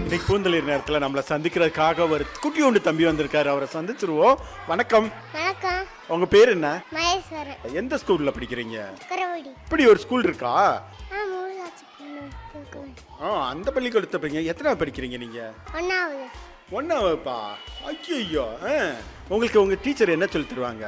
இன்னைக்கு பூந்தளிர் நேரத்தில் நம்மளை சந்திக்கிறதுக்காக ஒரு குட்டியோண்டு தம்பி வந்திருக்காரு அவரை சந்திச்சிருவோம் வணக்கம் வணக்கம் உங்க பேர் என்ன மகேஸ்வரன் எந்த ஸ்கூல்ல படிக்கிறீங்க கரவடி இப்படி ஒரு ஸ்கூல் இருக்கா ஆ மூணாச்சு பொண்ணு ஆ அந்த பள்ளிக்கூடத்தை படிங்க எத்தனை படிக்கிறீங்க நீங்க ஒன்றாவது ஒன்னாவப்பா ஐயோ ஆ உங்களுக்கு உங்க டீச்சர் என்ன சொல்லி தருவாங்க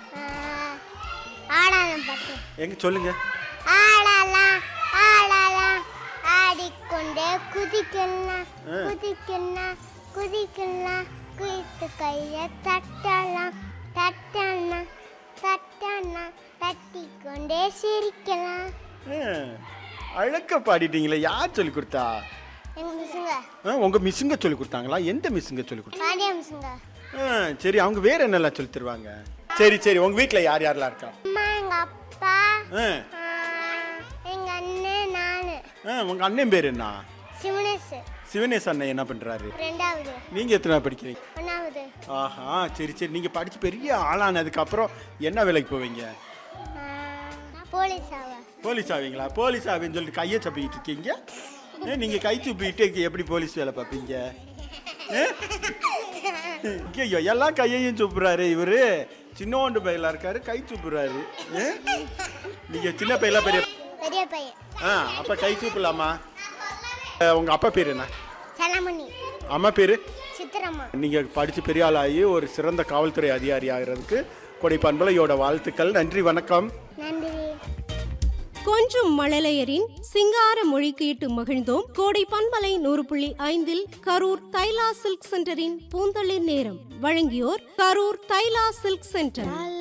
ஆடாதம் பாட்டு எங்க சொல்லுங்க ஆடலாம் ஆடலாம் ஆடிக்கொண்டே குதிக்கலாம் குதிக்கலாம் குதிக்கலாம் குதித்து கையை தட்டலாம் தட்டலாம் தட்டலாம் தட்டிக்கொண்டே சிரிக்கலாம் ஆ, அழகா பாடிட்டீங்களே யார் சொல்லி கொடுத்தா எங்க மிஸ்ஸுங்க ஆ, உங்க மிஸ்ஸுங்க சொல்லி கொடுத்தாங்களா எந்த மிஸ்ஸுங்க சொல்லி கொடுத்தா பாண்டிய மிஸ்ஸுங்க ஆ, சரி அவங்க வேற என்னெல்லாம் சொல்லி தருவாங்க சரி சரி உங்க வீட்ல யார் யாரெல்லாம் இருக்கா அம்மா எங்க அப்பா ஆ, ஆ, எங்க அண்ணன் நானு ஆ, உங்க அண்ணன் பேர் என்ன சிவனேஷ் சிவனேஷ் அண்ணன் என்ன பண்றாரு ரெண்டாவது நீங்க எத்தனை படிக்கிறீங்க ஒன்றாவது ஆஹா சரி சரி நீங்க படிச்சு பெரிய ஆளானதுக்கு அப்புறம் என்ன வேலைக்கு போவீங்க போலீஸ் ஆவா போலீஸ் ஆவீங்களா போலீஸ் ஆவின்னு சொல்லிட்டு கையை சப்பிக்கிட்டு இருக்கீங்க ஏன் நீங்க கை சுப்பிட்டு எப்படி போலீஸ் வேலை பார்ப்பீங்க ஐயோ எல்லா கையையும் சுப்புறாரு இவரு சின்னோண்டு பையலா இருக்காரு கை சுப்புறாரு ஏ? நீங்க சின்ன பையலா பெரிய பெரிய பையன் ஆ அப்ப கை சூப்பலாமா அஹ், உங்க அப்பா பேர் என்ன சலமணி அம்மா பேரு சித்திரம்மா நீங்க படிச்சு பெரிய ஆளாகி ஒரு சிறந்த காவல்துறை அதிகாரி ஆகிறதுக்கு கொடை பண்பலையோட வாழ்த்துக்கள் நன்றி வணக்கம் நன்றி கொஞ்சும் மழலையரின் சிங்கார மொழி கேட்டு மகிழ்ந்தோம் கோடை பண்பலை நூறு புள்ளி ஐந்தில் கரூர் தைலா சில்க் சென்டரின் பூந்தளிர் நேரம் வழங்கியோர் கரூர் தைலா சில்க் சென்டர்